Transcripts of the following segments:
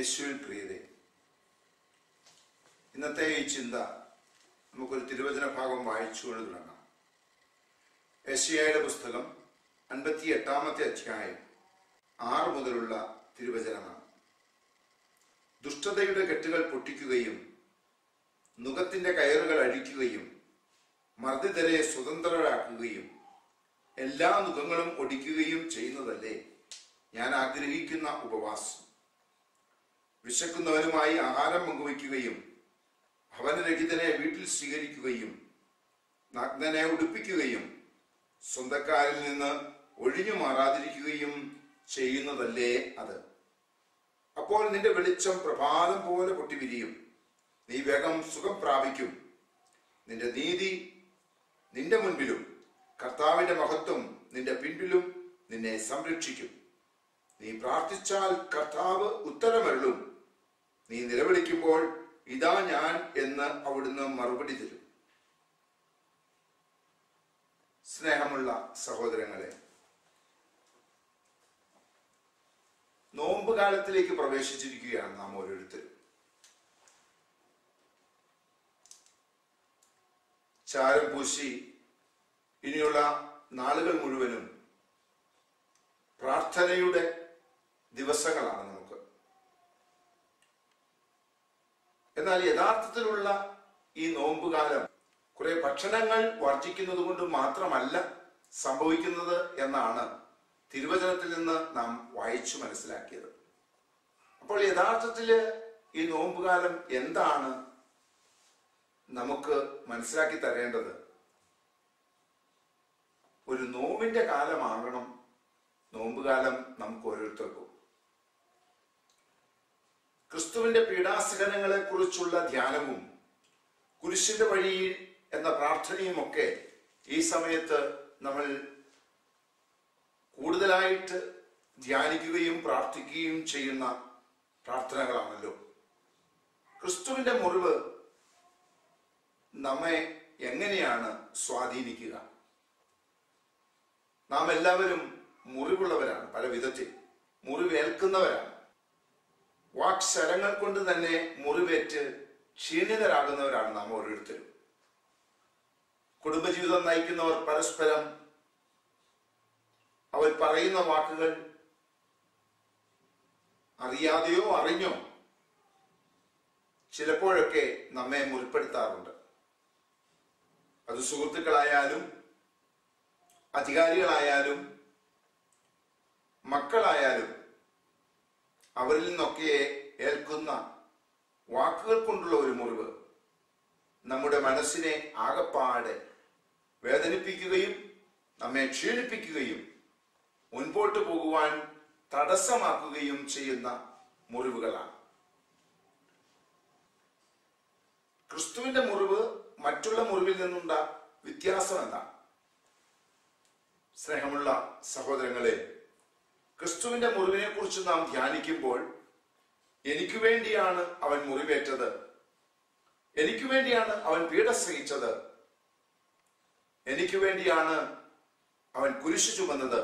യേശുവിൽ പ്രിയരെ ഇന്നത്തെ ഈ ചിന്ത നമുക്കൊരു തിരുവചന ഭാഗം വായിച്ചുകൊണ്ട് തുടങ്ങാം യശയായുടെ പുസ്തകം അൻപത്തി എട്ടാമത്തെ അധ്യായം ആറ് മുതലുള്ള തിരുവചനമാണ് ദുഷ്ടതയുടെ കെട്ടുകൾ പൊട്ടിക്കുകയും നുഖത്തിന്റെ കയറുകൾ അഴിക്കുകയും മർദ്ദിതരെ സ്വതന്ത്രരാക്കുകയും എല്ലാ മുഖങ്ങളും ഒടിക്കുകയും ചെയ്യുന്നതല്ലേ ഞാൻ ആഗ്രഹിക്കുന്ന ഉപവാസം വിശക്കുന്നവനുമായി ആഹാരം പങ്കുവയ്ക്കുകയും ഭവനരഹിതനെ വീട്ടിൽ സ്വീകരിക്കുകയും നഗ്നനെ ഉടുപ്പിക്കുകയും സ്വന്തക്കാരിൽ നിന്ന് ഒഴിഞ്ഞു മാറാതിരിക്കുകയും ചെയ്യുന്നതല്ലേ അത് അപ്പോൾ നിന്റെ വെളിച്ചം പ്രഭാതം പോലെ പൊട്ടിവിരിയും നീ വേഗം സുഖം പ്രാപിക്കും നിന്റെ നീതി നിന്റെ മുൻപിലും കർത്താവിന്റെ മഹത്വം നിന്റെ പിൻപിലും നിന്നെ സംരക്ഷിക്കും നീ പ്രാർത്ഥിച്ചാൽ കർത്താവ് ഉത്തരമരുളും നീ നിലവിളിക്കുമ്പോൾ ഇതാ ഞാൻ എന്ന് അവിടുന്ന് മറുപടി തരും സ്നേഹമുള്ള സഹോദരങ്ങളെ നോമ്പ് കാലത്തിലേക്ക് പ്രവേശിച്ചിരിക്കുകയാണ് നാം ഓരോരുത്തരും ചാരം പൂശി ഇനിയുള്ള നാളുകൾ മുഴുവനും പ്രാർത്ഥനയുടെ ദിവസങ്ങളാണ് നമുക്ക് എന്നാൽ യഥാർത്ഥത്തിലുള്ള ഈ നോമ്പുകാലം കുറെ ഭക്ഷണങ്ങൾ വർജിക്കുന്നത് കൊണ്ട് മാത്രമല്ല സംഭവിക്കുന്നത് എന്നാണ് തിരുവചനത്തിൽ നിന്ന് നാം വായിച്ചു മനസ്സിലാക്കിയത് അപ്പോൾ യഥാർത്ഥത്തില് ഈ നോമ്പുകാലം എന്താണ് നമുക്ക് മനസ്സിലാക്കി തരേണ്ടത് ഒരു നോമ്പിന്റെ കാലമാകണം നോമ്പുകാലം നമുക്ക് ഓരോരുത്തർക്കും ക്രിസ്തുവിന്റെ പീഡാസഹനങ്ങളെ കുറിച്ചുള്ള ധ്യാനവും കുരിശിന്റെ വഴിയിൽ എന്ന പ്രാർത്ഥനയും ഒക്കെ ഈ സമയത്ത് നമ്മൾ കൂടുതലായിട്ട് ധ്യാനിക്കുകയും പ്രാർത്ഥിക്കുകയും ചെയ്യുന്ന പ്രാർത്ഥനകളാണല്ലോ ക്രിസ്തുവിന്റെ മുറിവ് നമ്മെ എങ്ങനെയാണ് സ്വാധീനിക്കുക നാം എല്ലാവരും മുറിവുള്ളവരാണ് പല വിധത്തിൽ മുറിവേൽക്കുന്നവരാണ് വാക്ശരങ്ങൾ കൊണ്ട് തന്നെ മുറിവേറ്റ് ക്ഷീണിതരാകുന്നവരാണ് നാം ഓരോരുത്തരും കുടുംബജീവിതം നയിക്കുന്നവർ പരസ്പരം അവർ പറയുന്ന വാക്കുകൾ അറിയാതെയോ അറിഞ്ഞോ ചിലപ്പോഴൊക്കെ നമ്മെ മുറിപ്പെടുത്താറുണ്ട് അത് സുഹൃത്തുക്കളായാലും അധികാരികളായാലും മക്കളായാലും അവരിൽ നിന്നൊക്കെ ഏൽക്കുന്ന വാക്കുകൾ കൊണ്ടുള്ള ഒരു മുറിവ് നമ്മുടെ മനസ്സിനെ ആകപ്പാടെ വേദനിപ്പിക്കുകയും നമ്മെ ക്ഷീണിപ്പിക്കുകയും മുൻപോട്ട് പോകുവാൻ തടസ്സമാക്കുകയും ചെയ്യുന്ന മുറിവുകളാണ് ക്രിസ്തുവിന്റെ മുറിവ് മറ്റുള്ള മുറിവിൽ നിന്നുണ്ട വ്യത്യാസം എന്താണ് സ്നേഹമുള്ള സഹോദരങ്ങളെ ക്രിസ്തുവിന്റെ മുറിവിനെ കുറിച്ച് നാം ധ്യാനിക്കുമ്പോൾ എനിക്ക് വേണ്ടിയാണ് അവൻ മുറിവേറ്റത് എനിക്ക് വേണ്ടിയാണ് അവൻ പീഡ സഹിച്ചത് എനിക്ക് വേണ്ടിയാണ് അവൻ കുരിശു ചുമന്നത്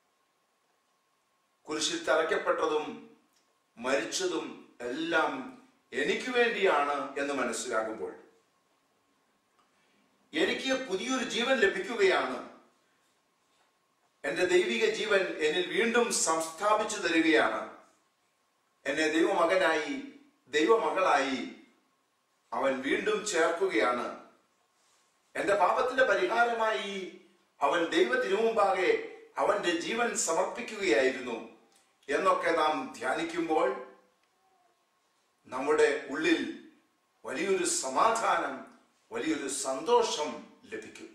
കുരിശിൽ തറയ്ക്കപ്പെട്ടതും മരിച്ചതും എല്ലാം എനിക്ക് വേണ്ടിയാണ് എന്ന് മനസ്സിലാകുമ്പോൾ എനിക്ക് പുതിയൊരു ജീവൻ ലഭിക്കുകയാണ് എന്റെ ദൈവിക ജീവൻ എന്നിൽ വീണ്ടും സംസ്ഥാപിച്ചു തരികയാണ് എന്നെ ദൈവമകനായി ദൈവമകളായി അവൻ വീണ്ടും ചേർക്കുകയാണ് എന്റെ പാപത്തിന്റെ പരിഹാരമായി അവൻ ദൈവ തിരുമുമ്പാകെ അവന്റെ ജീവൻ സമർപ്പിക്കുകയായിരുന്നു എന്നൊക്കെ നാം ധ്യാനിക്കുമ്പോൾ നമ്മുടെ ഉള്ളിൽ വലിയൊരു സമാധാനം വലിയൊരു സന്തോഷം ലഭിക്കും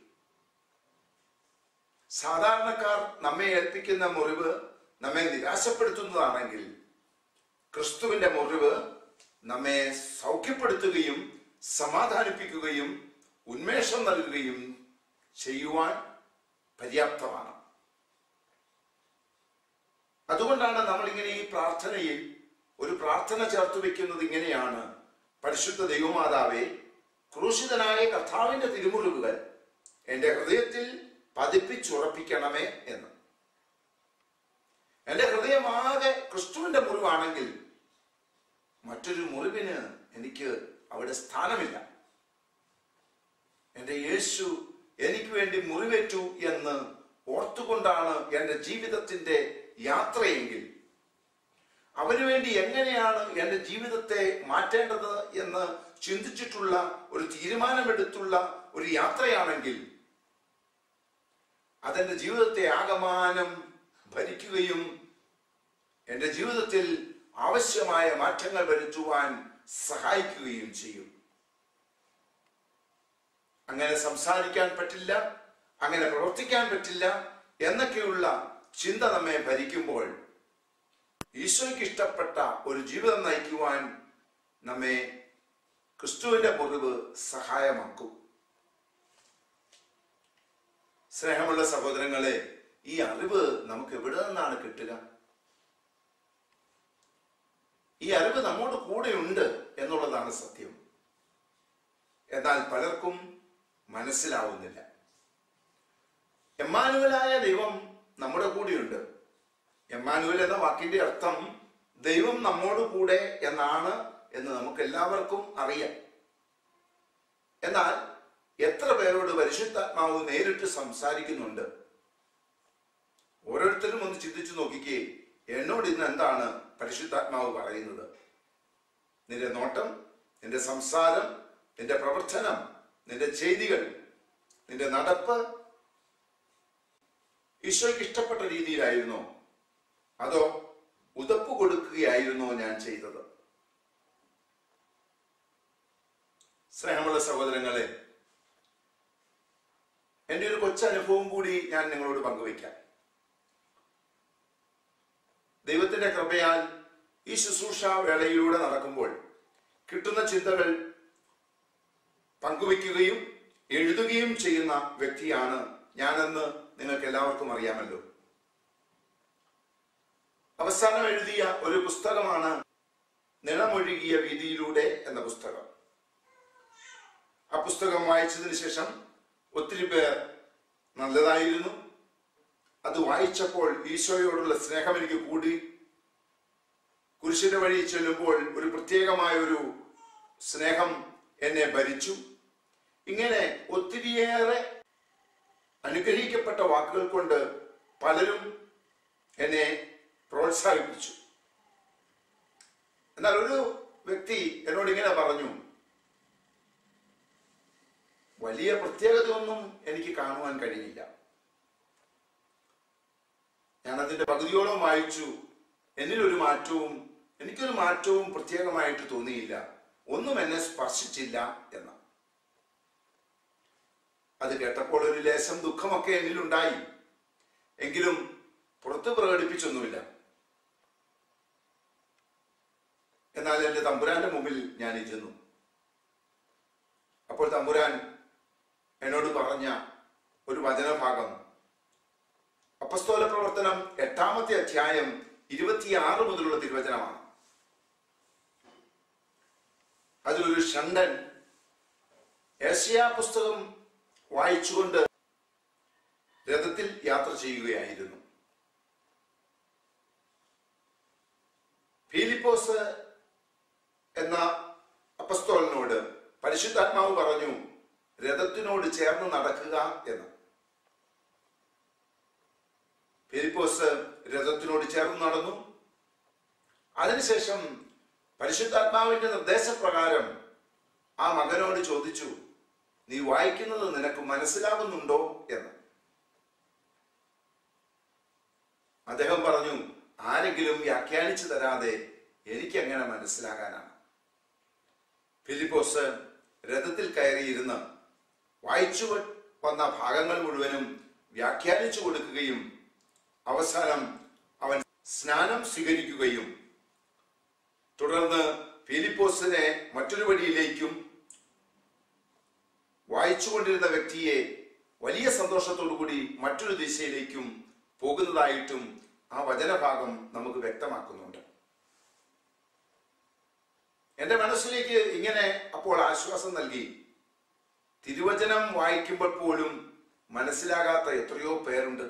സാധാരണക്കാർ നമ്മെ ഏൽപ്പിക്കുന്ന മുറിവ് നമ്മെ നിരാശപ്പെടുത്തുന്നതാണെങ്കിൽ ക്രിസ്തുവിന്റെ മുറിവ് നമ്മെ സൗഖ്യപ്പെടുത്തുകയും സമാധാനിപ്പിക്കുകയും ഉന്മേഷം നൽകുകയും ചെയ്യുവാൻ പര്യാപ്തമാണ് അതുകൊണ്ടാണ് നമ്മളിങ്ങനെ ഈ പ്രാർത്ഥനയിൽ ഒരു പ്രാർത്ഥന ചേർത്ത് വെക്കുന്നത് ഇങ്ങനെയാണ് പരിശുദ്ധ ദൈവമാതാവേ ക്രൂശിതനായ കർത്താവിന്റെ തിരുമുറിവുകൾ എന്റെ ഹൃദയത്തിൽ പതിപ്പിച്ചുറപ്പിക്കണമേ എന്ന് എന്റെ ഹൃദയമാകെ ക്രിസ്തുവിന്റെ മുറിവാണെങ്കിൽ മറ്റൊരു മുറിവിന് എനിക്ക് അവിടെ സ്ഥാനമില്ല എൻ്റെ യേശു എനിക്ക് വേണ്ടി മുറിവേറ്റു എന്ന് ഓർത്തുകൊണ്ടാണ് എൻ്റെ ജീവിതത്തിന്റെ യാത്രയെങ്കിൽ അവന് വേണ്ടി എങ്ങനെയാണ് എൻ്റെ ജീവിതത്തെ മാറ്റേണ്ടത് എന്ന് ചിന്തിച്ചിട്ടുള്ള ഒരു തീരുമാനമെടുത്തുള്ള ഒരു യാത്രയാണെങ്കിൽ അതെന്റെ ജീവിതത്തെ ആകമാനം ഭരിക്കുകയും എൻ്റെ ജീവിതത്തിൽ ആവശ്യമായ മാറ്റങ്ങൾ വരുത്തുവാൻ സഹായിക്കുകയും ചെയ്യും അങ്ങനെ സംസാരിക്കാൻ പറ്റില്ല അങ്ങനെ പ്രവർത്തിക്കാൻ പറ്റില്ല എന്നൊക്കെയുള്ള ചിന്ത നമ്മെ ഭരിക്കുമ്പോൾ ഈശോയ്ക്ക് ഇഷ്ടപ്പെട്ട ഒരു ജീവിതം നയിക്കുവാൻ നമ്മെ ക്രിസ്തുവിന്റെ മുറിവ് സഹായമാക്കും സ്നേഹമുള്ള സഹോദരങ്ങളെ ഈ അറിവ് നമുക്ക് എവിടെ നിന്നാണ് കിട്ടുക ഈ അറിവ് നമ്മോട് കൂടെയുണ്ട് എന്നുള്ളതാണ് സത്യം എന്നാൽ പലർക്കും മനസ്സിലാവുന്നില്ല എമ്മാനുവലായ ദൈവം നമ്മുടെ കൂടെയുണ്ട് എമ്മാനുവൽ എന്ന വാക്കിന്റെ അർത്ഥം ദൈവം നമ്മോട് കൂടെ എന്നാണ് എന്ന് നമുക്ക് എല്ലാവർക്കും അറിയാം എന്നാൽ എത്ര പേരോട് പരിശുദ്ധാത്മാവ് നേരിട്ട് സംസാരിക്കുന്നുണ്ട് ഓരോരുത്തരും ഒന്ന് ചിന്തിച്ചു നോക്കിക്കേ എന്നോട് ഇന്ന് എന്താണ് പരിശുദ്ധാത്മാവ് പറയുന്നത് നിന്റെ നോട്ടം നിന്റെ സംസാരം നിന്റെ പ്രവർത്തനം നിന്റെ ചെയ്തികൾ നിന്റെ നടപ്പ് ഈശോയ്ക്ക് ഇഷ്ടപ്പെട്ട രീതിയിലായിരുന്നോ അതോ ഉതപ്പ് കൊടുക്കുകയായിരുന്നോ ഞാൻ ചെയ്തത് സ്നേഹമുള്ള സഹോദരങ്ങളെ എൻ്റെ ഒരു കൊച്ചനുഭവം കൂടി ഞാൻ നിങ്ങളോട് പങ്കുവയ്ക്കാം ദൈവത്തിന്റെ കൃപയാൽ ഈ ശുശ്രൂഷ വേളയിലൂടെ നടക്കുമ്പോൾ കിട്ടുന്ന ചിന്തകൾ പങ്കുവയ്ക്കുകയും എഴുതുകയും ചെയ്യുന്ന വ്യക്തിയാണ് ഞാനെന്ന് നിങ്ങൾക്ക് എല്ലാവർക്കും അറിയാമല്ലോ അവസാനം എഴുതിയ ഒരു പുസ്തകമാണ് നിണമൊഴുകിയ വീതിയിലൂടെ എന്ന പുസ്തകം ആ പുസ്തകം വായിച്ചതിന് ശേഷം ഒത്തിരി പേർ നല്ലതായിരുന്നു അത് വായിച്ചപ്പോൾ ഈശോയോടുള്ള സ്നേഹം എനിക്ക് കൂടി കുരിശിന്റെ വഴി ചെല്ലുമ്പോൾ ഒരു പ്രത്യേകമായ ഒരു സ്നേഹം എന്നെ ഭരിച്ചു ഇങ്ങനെ ഒത്തിരിയേറെ അനുഗ്രഹിക്കപ്പെട്ട വാക്കുകൾ കൊണ്ട് പലരും എന്നെ പ്രോത്സാഹിപ്പിച്ചു എന്നാൽ ഒരു വ്യക്തി എന്നോട് ഇങ്ങനെ പറഞ്ഞു വലിയ പ്രത്യേകതയൊന്നും എനിക്ക് കാണുവാൻ കഴിഞ്ഞില്ല ഞാൻ അതിന്റെ പകുതിയോളം വായിച്ചു എന്നിലൊരു മാറ്റവും എനിക്കൊരു മാറ്റവും പ്രത്യേകമായിട്ട് തോന്നിയില്ല ഒന്നും എന്നെ സ്പർശിച്ചില്ല എന്ന് അത് കേട്ടപ്പോൾ ഒരു ലേശം ദുഃഖമൊക്കെ എന്നിലുണ്ടായി എങ്കിലും പുറത്ത് പ്രകടിപ്പിച്ചൊന്നുമില്ല എന്നാൽ എന്റെ തമ്പുരാന്റെ മുമ്പിൽ ഞാൻ ഇരുന്നു അപ്പോൾ തമ്പുരാൻ എന്നോട് പറഞ്ഞ ഒരു വചനഭാഗം അപ്പസ്തോല പ്രവർത്തനം എട്ടാമത്തെ അധ്യായം ഇരുപത്തിയാറ് മുതലുള്ള തിരുവചനമാണ് അതിലൊരു ഷണ്ടൻ ഏഷ്യ പുസ്തകം വായിച്ചുകൊണ്ട് രഥത്തിൽ യാത്ര ചെയ്യുകയായിരുന്നു ഫിലിപ്പോസ് എന്ന അപ്പസ്തോലനോട് പരിശുദ്ധാത്മാവ് പറഞ്ഞു രഥത്തിനോട് ചേർന്ന് നടക്കുക എന്ന് ഫിലിപ്പോസ് രഥത്തിനോട് ചേർന്ന് നടന്നു അതിനുശേഷം പരിശുദ്ധാത്മാവിന്റെ നിർദ്ദേശപ്രകാരം ആ മകനോട് ചോദിച്ചു നീ വായിക്കുന്നത് നിനക്ക് മനസ്സിലാകുന്നുണ്ടോ എന്ന് അദ്ദേഹം പറഞ്ഞു ആരെങ്കിലും വ്യാഖ്യാനിച്ചു തരാതെ എനിക്ക് എങ്ങനെ മനസ്സിലാകാനാണ് ഫിലിപ്പോസ് രഥത്തിൽ കയറിയിരുന്ന് വായിച്ചു വന്ന ഭാഗങ്ങൾ മുഴുവനും വ്യാഖ്യാനിച്ചു കൊടുക്കുകയും അവസാനം അവൻ സ്നാനം സ്വീകരിക്കുകയും തുടർന്ന് ഫിലിപ്പോസിനെ മറ്റൊരു വഴിയിലേക്കും വായിച്ചുകൊണ്ടിരുന്ന വ്യക്തിയെ വലിയ സന്തോഷത്തോടു കൂടി മറ്റൊരു ദിശയിലേക്കും പോകുന്നതായിട്ടും ആ വചനഭാഗം നമുക്ക് വ്യക്തമാക്കുന്നുണ്ട് എന്റെ മനസ്സിലേക്ക് ഇങ്ങനെ അപ്പോൾ ആശ്വാസം നൽകി തിരുവചനം വായിക്കുമ്പോൾ പോലും മനസ്സിലാകാത്ത എത്രയോ പേരുണ്ട്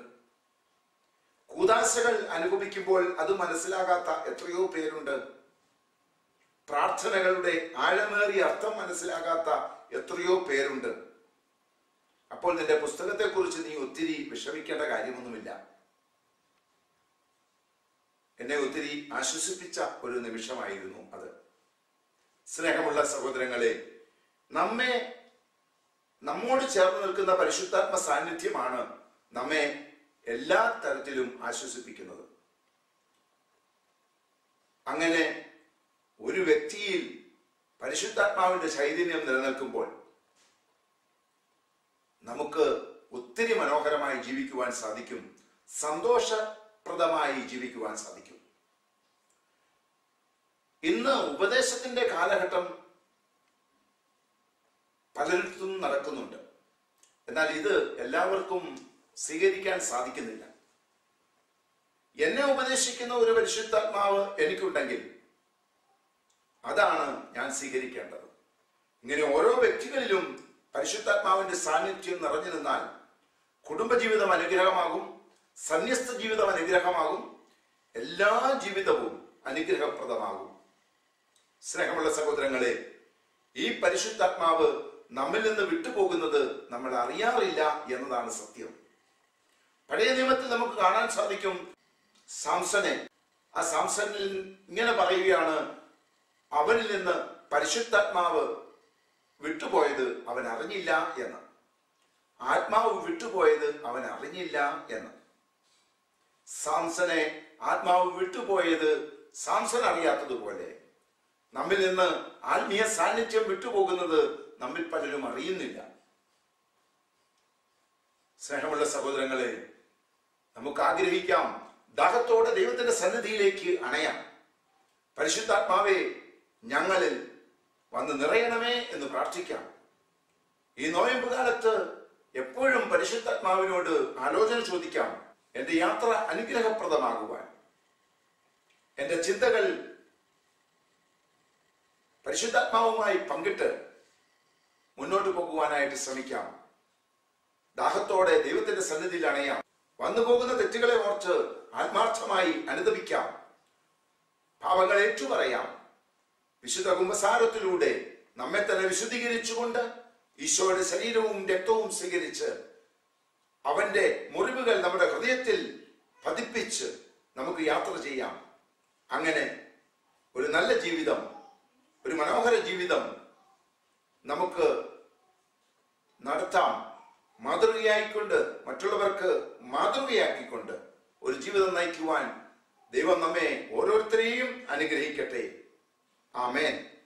കൂതാശകൾ അനുഭവിക്കുമ്പോൾ അത് മനസ്സിലാകാത്ത എത്രയോ പേരുണ്ട് പ്രാർത്ഥനകളുടെ ആഴമേറിയ അർത്ഥം മനസ്സിലാകാത്ത എത്രയോ പേരുണ്ട് അപ്പോൾ നിന്റെ പുസ്തകത്തെക്കുറിച്ച് നീ ഒത്തിരി വിഷമിക്കേണ്ട കാര്യമൊന്നുമില്ല എന്നെ ഒത്തിരി ആശ്വസിപ്പിച്ച ഒരു നിമിഷമായിരുന്നു അത് സ്നേഹമുള്ള സഹോദരങ്ങളെ നമ്മെ നമ്മോട് ചേർന്ന് നിൽക്കുന്ന പരിശുദ്ധാത്മ സാന്നിധ്യമാണ് നമ്മെ എല്ലാ തരത്തിലും ആശ്വസിപ്പിക്കുന്നത് അങ്ങനെ ഒരു വ്യക്തിയിൽ പരിശുദ്ധാത്മാവിന്റെ ചൈതന്യം നിലനിൽക്കുമ്പോൾ നമുക്ക് ഒത്തിരി മനോഹരമായി ജീവിക്കുവാൻ സാധിക്കും സന്തോഷപ്രദമായി ജീവിക്കുവാൻ സാധിക്കും ഇന്ന് ഉപദേശത്തിന്റെ കാലഘട്ടം പലയിടത്തും നടക്കുന്നുണ്ട് എന്നാൽ ഇത് എല്ലാവർക്കും സ്വീകരിക്കാൻ സാധിക്കുന്നില്ല എന്നെ ഉപദേശിക്കുന്ന ഒരു പരിശുദ്ധാത്മാവ് എനിക്കുണ്ടെങ്കിൽ അതാണ് ഞാൻ സ്വീകരിക്കേണ്ടത് ഇങ്ങനെ ഓരോ വ്യക്തികളിലും പരിശുദ്ധാത്മാവിന്റെ സാന്നിധ്യം നിറഞ്ഞു നിന്നാൽ കുടുംബജീവിതം അനുഗ്രഹമാകും സന്യസ്ത ജീവിതം അനുഗ്രഹമാകും എല്ലാ ജീവിതവും അനുഗ്രഹപ്രദമാകും സ്നേഹമുള്ള സഹോദരങ്ങളെ ഈ പരിശുദ്ധാത്മാവ് നമ്മിൽ നിന്ന് വിട്ടുപോകുന്നത് നമ്മൾ അറിയാറില്ല എന്നതാണ് സത്യം പഴയ നിയമത്തിൽ നമുക്ക് കാണാൻ സാധിക്കും സാംസനെ ആ സാംസനിൽ ഇങ്ങനെ പറയുകയാണ് അവനിൽ നിന്ന് പരിശുദ്ധാത്മാവ് വിട്ടുപോയത് അവൻ അറിഞ്ഞില്ല എന്ന് ആത്മാവ് വിട്ടുപോയത് അവൻ അറിഞ്ഞില്ല എന്ന് സാംസനെ ആത്മാവ് വിട്ടുപോയത് സാംസൺ അറിയാത്തതുപോലെ നമ്മിൽ നിന്ന് ആത്മീയ സാന്നിധ്യം വിട്ടുപോകുന്നത് നമ്മിൽ പലരും അറിയുന്നില്ല സ്നേഹമുള്ള സഹോദരങ്ങളെ നമുക്ക് ആഗ്രഹിക്കാം ദാഹത്തോടെ ദൈവത്തിന്റെ സന്നിധിയിലേക്ക് അണയാം പരിശുദ്ധാത്മാവെ ഞങ്ങളിൽ വന്ന് നിറയണമേ എന്ന് പ്രാർത്ഥിക്കാം ഈ നോയമ്പ് കാലത്ത് എപ്പോഴും പരിശുദ്ധാത്മാവിനോട് ആലോചന ചോദിക്കാം എന്റെ യാത്ര അനുഗ്രഹപ്രദമാകുവാൻ എന്റെ ചിന്തകൾ പരിശുദ്ധാത്മാവുമായി പങ്കിട്ട് മുന്നോട്ട് പോകുവാനായിട്ട് ശ്രമിക്കാം ദാഹത്തോടെ ദൈവത്തിന്റെ സന്നിധിയിൽ അണയാം വന്നു പോകുന്ന തെറ്റുകളെ ഓർത്ത് ആത്മാർത്ഥമായി അനുദപിക്കാം പാപങ്ങൾ ഏറ്റുപറയാം വിശുദ്ധ കുംഭസാരത്തിലൂടെ നമ്മെ തന്നെ വിശുദ്ധീകരിച്ചുകൊണ്ട് ഈശോയുടെ ശരീരവും രക്തവും സ്വീകരിച്ച് അവന്റെ മുറിവുകൾ നമ്മുടെ ഹൃദയത്തിൽ പതിപ്പിച്ച് നമുക്ക് യാത്ര ചെയ്യാം അങ്ങനെ ഒരു നല്ല ജീവിതം ഒരു മനോഹര ജീവിതം നമുക്ക് നടത്താം മാതൃകയായിക്കൊണ്ട് മറ്റുള്ളവർക്ക് മാതൃകയാക്കിക്കൊണ്ട് ഒരു ജീവിതം നയിക്കുവാൻ ദൈവം നമ്മെ ഓരോരുത്തരെയും അനുഗ്രഹിക്കട്ടെ ആമേൻ